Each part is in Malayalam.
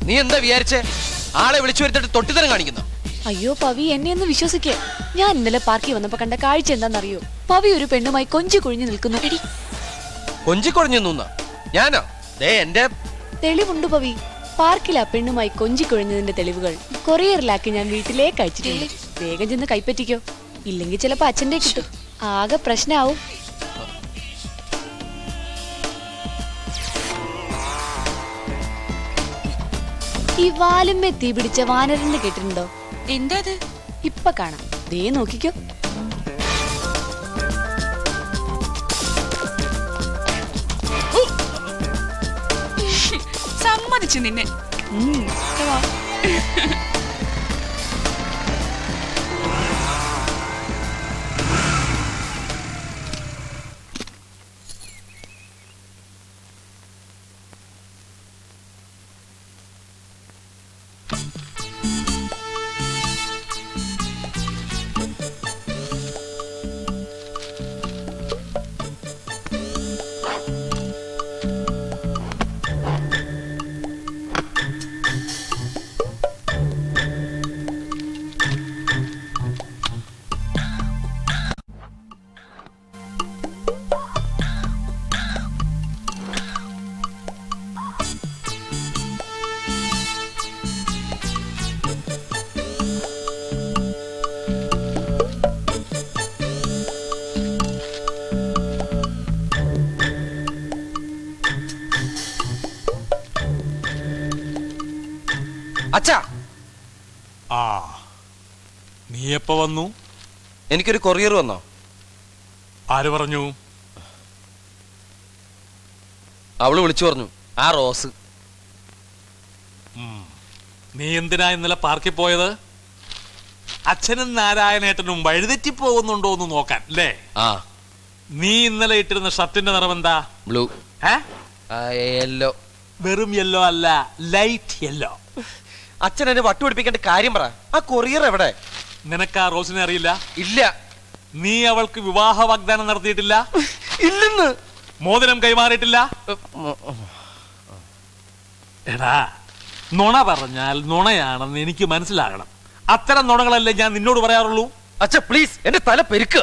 നീ എന്താ വിചാരിച്ചേ ആളെ വിളിച്ചു വരുത്തിട്ട് തൊട്ടിത്തരം കാണിക്കുന്നു അയ്യോ പവി എന്നെ ഒന്ന് വിശ്വസിക്കേ ഞാൻ ഇന്നലെ പാർക്കിൽ വന്നപ്പോ കണ്ട കാഴ്ച എന്താണെന്നറിയോ പവി ഒരു പെണ്ണുമായി കൊഞ്ചു കുഴിഞ്ഞു നിൽക്കുന്നു എടി കൊഞ്ചിക്കൊടഞ്ഞു നിന്ന ഞാനോ ദേ എന്റെ തെളിവുണ്ട് പവി പാർക്കിൽ ആ പെണ്ണുമായി കൊഞ്ചി കുഴിഞ്ഞതിന്റെ തെളിവുകൾ കൊറിയറിലാക്കി ഞാൻ വീട്ടിലേക്ക് അയച്ചിട്ടുണ്ട് വേഗം ചെന്ന് കൈപ്പറ്റിക്കോ ഇല്ലെങ്കിൽ ചിലപ്പോ അച്ഛന്റെ കിട്ടും ആകെ പ്രശ്നാവും ഈ വാലുമ്മേ തീ പിടിച്ച വാനരന്റെ കേട്ടിട്ടുണ്ടോ എന്താ അത് ഇപ്പൊ കാണാം ദേ നോക്കിക്കോ സമ്മതിച്ചു നിന്നെ ഉം, ദേ വാ. അച്ഛാ ആ നീ എപ്പോ വന്നു എനിക്കൊരു കൊറിയർ വന്നോ ആര് പറഞ്ഞു അവള് വിളിച്ചു പറഞ്ഞു ആ റോസ് നീ എന്തിനാ ഇന്നലെ പാർക്കിൽ പോയത് അച്ഛനും നാരായണേട്ടനും വഴിതെറ്റി പോകുന്നുണ്ടോ എന്ന് നോക്കാൻ അല്ലേ ആ നീ ഇന്നലെ ഇട്ടിരുന്ന ഷർട്ടിന്റെ നിറം എന്താ ബ്ലൂ ഏ? യെല്ലോ വെറും യെല്ലോ അല്ല ലൈറ്റ് യെല്ലോ അച്ഛൻ എന്നെ വട്ടുപിടിപ്പിക്കേണ്ട കാര്യം പറ ആ കൊറിയർ എവിടെ നിനക്ക് ആ റോസിനെ അറിയില്ല ഇല്ല നീ അവൾക്ക് വിവാഹ വാഗ്ദാനം നടത്തിയിട്ടില്ല ഇല്ലെന്ന് മോതിരം കൈമാറിയിട്ടില്ല എടാ നുണ പറഞ്ഞാൽ നുണയാണെന്ന് എനിക്ക് മനസ്സിലാകണം അത്തരം നുണകളല്ലേ ഞാൻ നിന്നോട് പറയാറുള്ളൂ അച്ഛ പ്ലീസ് എന്റെ തല പെരുക്ക്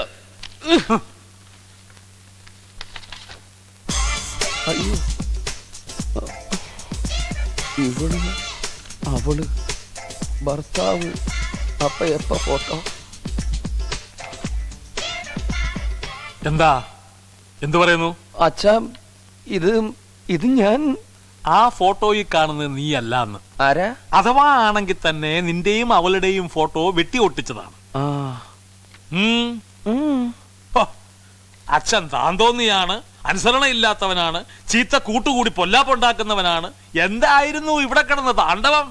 അയ്യോ ഇവള് അവള് ഭർത്താവ് അപ്പ എപ്പ ഫോട്ടോ എന്താ എന്തു പറയുന്നു അച്ഛ ഇത് ഇത് ഞാൻ ആ ഫോട്ടോയിൽ കാണുന്നത് നീ അല്ല എന്ന് ആരാ അഥവാ ആണെങ്കിൽ തന്നെ നിന്റെയും അവളുടെയും ഫോട്ടോ വെട്ടി ഒട്ടിച്ചതാണ് ആ ഉം. ഉം. ഹോ, അച്ഛൻ താന്തോന്നിയാണ് അനുസരണ ഇല്ലാത്തവനാണ് ചീത്ത കൂട്ടുകൂടി പൊല്ലാപ്പുണ്ടാക്കുന്നവനാണ് എന്തായിരുന്നു ഇവിടെ കിടന്ന താണ്ഡവം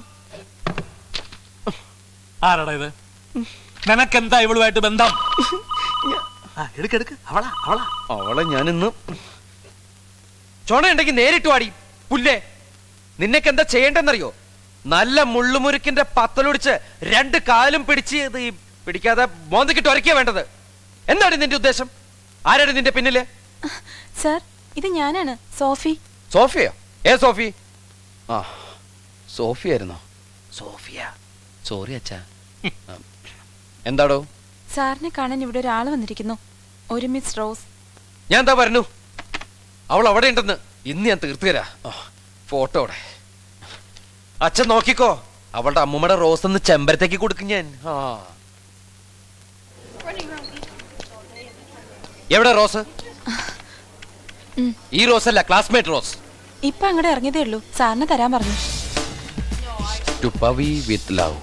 ആരാടാ ഇത് നിനക്കെന്താ ഇവളുമായിട്ട് ബന്ധം ആ, എടുക്ക് എടുക്ക് അവളാ അവളാ അവളെ ഞാൻ ഇന്ന് ചുണയുണ്ടെങ്കിൽ നേരിട്ട് വാടി പുല്ലേ നിന്നൊക്കെ എന്താ ചെയ്യേണ്ടെന്നറിയോ നല്ല മുള്ളുമുരുക്കിന്റെ പത്തലൊടിച്ച് രണ്ട് കാലും പിടിച്ച് ഇത് ഈ പിടിക്കാതെ മോന്തക്കിട്ട് ഉരക്കിയ വേണ്ടത് എന്താണ് നിന്റെ ഉദ്ദേശം ആരാണ് നിന്റെ പിന്നില് സർ ഇത് ഞാനാണ് സോഫി സോഫിയോ ഏ സോഫി ആ സോഫി ആയിരുന്നോ സോഫിയ സോറി അച്ഛാ ആ, എന്താടോ സാറിനെ കാണാൻ ഇവിടെ ഒരാൾ വന്നിരിക്കുന്നു ഒരു മിസ് റോസ് ഞാൻ എന്താ പറഞ്ഞു അവൾ അവിടെ ഉണ്ടെന്ന് ഇന്ന് ഞാൻ തീർത്തു തരാ ഫോട്ടോ അവിടെ അച്ഛൻ നോക്കിക്കോ അവളുടെ അമ്മൂമ്മയുടെ റോസ് ഒന്ന് ചെമ്പരത്തേക്ക് കൊടുക്കും ഞാൻ ആ എവിടെ റോസ് ഈ റോസ് അല്ല ക്ലാസ്മേറ്റ് റോസ് ഇപ്പൊ അങ്ങോട്ട് ഇറങ്ങിയതേ ഉള്ളൂ സാറിന് തരാൻ പറഞ്ഞു ടു പവി വിത്ത് ലവ്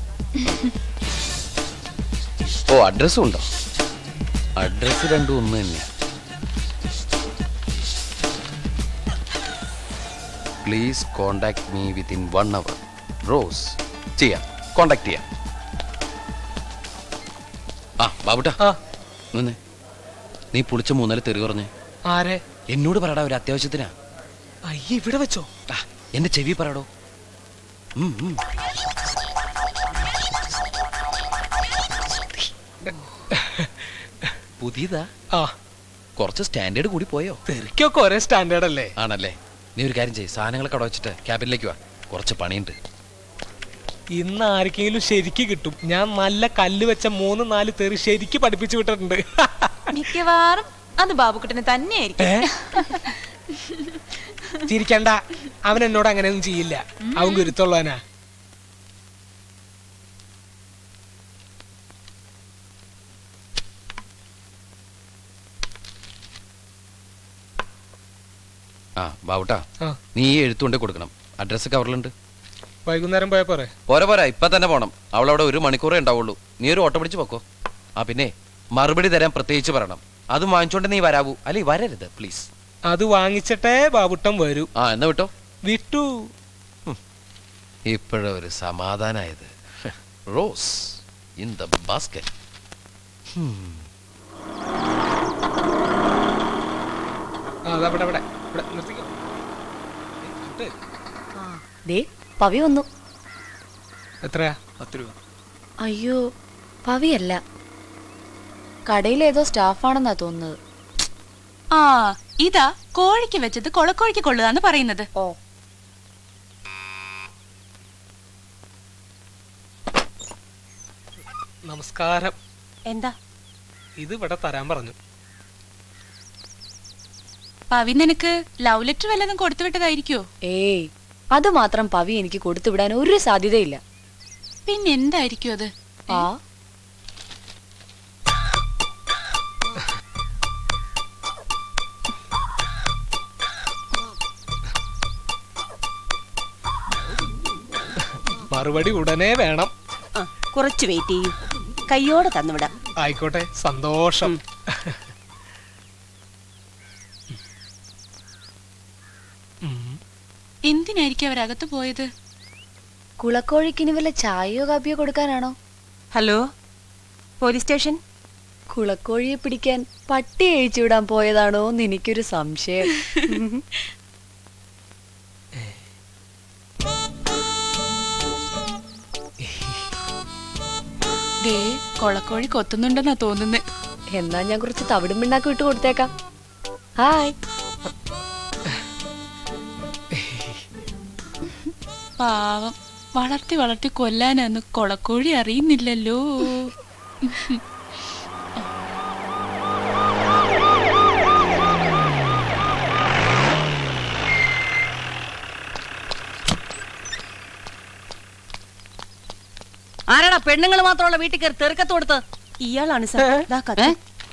ഓ അഡ്രസ്സും ഉണ്ടോ അഡ്രസ് രണ്ടും ഒന്ന് തന്നെയാ please contact me within one hour റോസ് ചെയ്യാം കോണ്ടാക്ട് ചെയ്യാം ആ ബാബുട്ടാ നിന്നെ നീ പുളിച്ച മൂന്നര തെറി പറഞ്ഞേ ആരെ എന്നോട് പറയടാ ഒരു അത്യാവശ്യത്തിനാ അയ്യ ഇവിടെ വെച്ചോ ആ, എന്റെ ചെവി പറയടോ ഉം, ഉം. പുതിയതാ ആ കുറച്ച് സ്റ്റാൻഡേർഡ് കൂടി പോയോ തെറിക്കൊക്കെ ഒരേ സ്റ്റാൻഡേർഡ് അല്ലേ ആണല്ലേ നീ ഒരു കാര്യം ചെയ്യ് സാധനങ്ങളൊക്കെ അവിടെ വെച്ചിട്ട് ക്യാബിനിലേക്ക് വാ കുറച്ച് പണിയുണ്ട് ഇന്ന് ആർക്കെങ്കിലും ശരിക്ക് കിട്ടും ഞാൻ നല്ല കല്ല് വെച്ച മൂന്ന് നാല് തെറി ശരിക്ക് പഠിപ്പിച്ചു വിട്ടിട്ടുണ്ട് മിക്കവാറും അത് ബാബുക്കുട്ടന് തന്നെയായിരിക്കും ഏ? ചിരിക്കണ്ട അവൻ എന്നോട് അങ്ങനെയൊന്നും ചെയ്യില്ല അവൻ ഗുരുത്തുള്ളവനാ ആ ബാബുട്ടാ ആ നീ ഈ എഴുത്തുകൊണ്ടേ കൊടുക്കണം അഡ്രസ്സ് കവറിലുണ്ട് വൈകുന്നേരം പോയാ പോരെ പോരാ പോരാ ഇപ്പൊ തന്നെ പോണം അവളവിടെ ഒരു മണിക്കൂറേ ഉണ്ടാവുള്ളൂ നീ ഒരു ഓട്ടോ പിടിച്ച് പൊക്കോ ആ പിന്നെ മറുപടി തരാൻ പ്രത്യേകിച്ച് പറയണം അത് വാങ്ങിച്ചോണ്ട് നീ വരാവൂ അല്ലെ വരരുത് പ്ലീസ് അത് വാങ്ങിച്ചിട്ടേ ബാബുട്ടം വരൂ ആ എന്നാ വിട്ടോ വിട്ടു ഇപ്പോഴൊരു സമാധാനായത് റോസ് ഇൻ ദ ബാസ്കറ്റ് ആ അതാ ഇവിടെ ഇവിടെ ഇവിടെ നിർത്തിക്കോ ഏയ്, കിട്ട്. ദേ പവി വന്നു എത്രയാ പത്ത് രൂപ അയ്യോ പവിയല്ല കടയിലേതോ സ്റ്റാഫാണെന്നാ തോന്നുന്നത് ആ ഇതാ കോഴിക്ക് വെച്ചത് കൊളക്കോഴിക്ക് കൊള്ളുകയെന്ന് പറയുന്നത് ഓ നമസ്കാരം എന്താ ഇത് ഇവിടെ തരാൻ പറഞ്ഞു പവി നിനക്ക് ലവ് ലെറ്റർ വല്ലതും കൊടുത്തു വിട്ടതായിരിക്കോ ഏയ് അത് മാത്രം പവി എനിക്ക് കൊടുത്തുവിടാൻ ഒരു സാധ്യതയില്ല പിന്നെ എന്തായിരിക്കും അത് ആ മറുപടി ഉടനെ വേണം ആ, കുറച്ച് വെയിറ്റ് ചെയ്യൂ കയ്യോടെ തന്നുവിടാം ആയിക്കോട്ടെ സന്തോഷം ഉം. എന്തിനായിരിക്കും അവരകത്ത് പോയത് കുളക്കോഴിക്കിനി വല്ല ചായയോ കാപ്പിയോ കൊടുക്കാനാണോ ഹലോ പോലീസ് സ്റ്റേഷൻ കുളക്കോഴിയെ പിടിക്കാൻ പട്ടി അഴിച്ചുവിടാൻ പോയതാണോ എന്ന് എനിക്കൊരു സംശയം ദേ കൊളക്കോഴി കൊത്തുന്നുണ്ടെന്നാ തോന്നുന്നത് എന്നാ ഞാൻ കുറച്ച് തവിടും പിണ്ണാക്ക് വിട്ട് കൊടുത്തേക്കാം ഹായ് പാവം വളർത്തി വളർത്തി കൊല്ലാനാന്ന് കൊളക്കോഴി അറിയുന്നില്ലല്ലോ ആരാടാ പെണ്ണുങ്ങൾ മാത്രമുള്ള വീട്ടിൽ കയറി തെറുക്കത്ത് കൊടുത്ത് ഇയാളാണ് സാർ ദാ കത്ത്.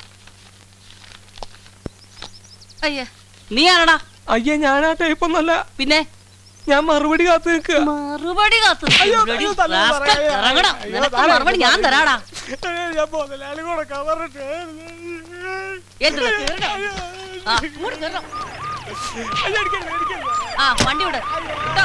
അയ്യ നീ ആരാടാ അയ്യേ ഞാനാ ടൈപ്പൊന്നല്ല പിന്നെ ഞാൻ മറുപടി കാത്തു നിൽക്കുക മറുപടി കാത്തു അയ്യോ, Bloody അയ്യോ, തന്നെ rascal. പറയാ, അയ്യോ, ഇറങ്ങടാ. അയ്യോ, നിനക്ക് താനെ മറുപടി ഞാൻ തരാടാ ഞാൻ മുതലാളി കൊടുക്കാൻ പറഞ്ഞിട്ട് എന്ത് കേറടാ. ആ, ഇങ്ങോട്ട് കേറടാ. അയ്യോ, അടിക്കല്ലേ, അടിക്കല്ലേ. ആ വണ്ടി വിട് കേട്ടോ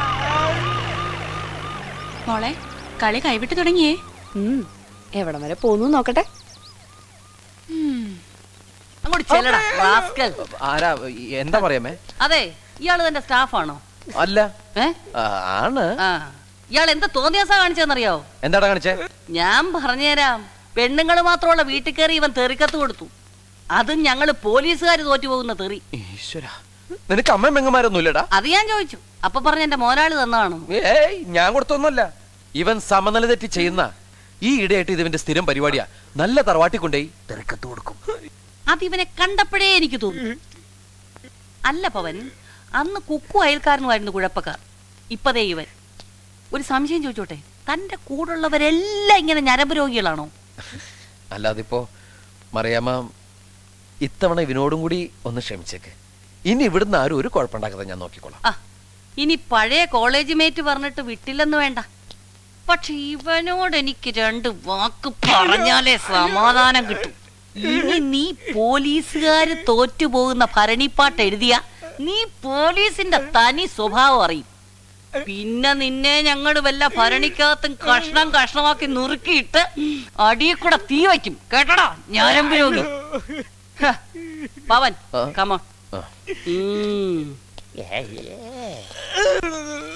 മോളെ കളി കൈവിട്ട് തുടങ്ങിയേ ഉം, എവിടം വരെ പോന്നു നോക്കട്ടെ ഉം. അങ്ങോട്ട് ചെല്ലടാ റാസ്കൽ ആരാ എന്താ പറയാമേ അതെ ഇയാള് തന്റെ സ്റ്റാഫാണോ അല്ല ഏ ആ, ആണ് ആ ഇയാൾ എന്താ തോന്നിയാസാ കാണിച്ചെന്നറിയോ എന്താടാ കാണിച്ചേ ഞാൻ പറഞ്ഞുതരാം പെണ്ണുങ്ങൾ മാത്രമുള്ള വീട്ടിൽ കയറി ഇവൻ തെറിക്കത്ത് കൊടുത്തു അതും ഞങ്ങള് പോലീസുകാർ തോറ്റു പോകുന്ന തെറി ഈശ്വര നിനക്ക് അമ്മയും പെങ്ങന്മാരൊന്നും ഇല്ലടാ അത് ഞാൻ ചോദിച്ചു അപ്പൊ പറഞ്ഞ എന്റെ മോനാളി തന്നതാണ് ഏയ് ഞാൻ കൊടുത്തൊന്നുമല്ല ഇവൻ സമനില തെറ്റി ചെയ്യുന്ന ഈ ഇടയായിട്ട് ഇതിവന്റെ സ്ഥിരം പരിപാടിയാ നല്ല തറവാട്ടി കൊണ്ടേയി തിരക്കത്ത് കൊടുക്കും അത് ഇവനെ കണ്ടപ്പോഴേ എനിക്ക് തോന്നി അല്ല പവൻ അന്ന് കുക്കു അയൽക്കാരനുമായിരുന്നു കുഴപ്പക്കാർ ഇപ്പതേ ഇവൻ ഒരു സംശയം ചോദിച്ചോട്ടെ തന്റെ കൂടുള്ളവരെല്ലാം ഇങ്ങനെ ഞരമ്പ് രോഗികളാണോ അല്ലാതിപ്പോ മറിയാമ്മ ഇത്തവണ ഇവനോടും കൂടി ഒന്ന് ക്ഷമിച്ചേക്ക് ഇനി ഇവിടുന്ന് ആരും ഒരു കുഴപ്പമുണ്ടാക്കാതെ ഞാൻ നോക്കിക്കോളാം ആ ഇനി പഴയ കോളേജ് മേറ്റ് പറഞ്ഞിട്ട് വിട്ടില്ലെന്ന് വേണ്ട പക്ഷെ ഇവനോട് എനിക്ക് രണ്ട് വാക്ക് പറഞ്ഞാലേ സമാധാനം കിട്ടും ഇനി നീ പോലീസുകാര് തോറ്റുപോകുന്ന ഭരണിപ്പാട്ട് എഴുതിയ നീ പോലീസിന്റെ തനി സ്വഭാവം അറിയും പിന്നെ നിന്നെ ഞങ്ങൾ വല്ല ഭരണിക്കകത്തും കഷ്ണം കഷ്ണമാക്കി നുറുക്കിയിട്ട് അടിയിൽ കൂടെ തീ വയ്ക്കും കേട്ടടാ ഞരമ്പ് രോഗി ഹ, പവൻ ആ. കമോൺ ആ. ഉം.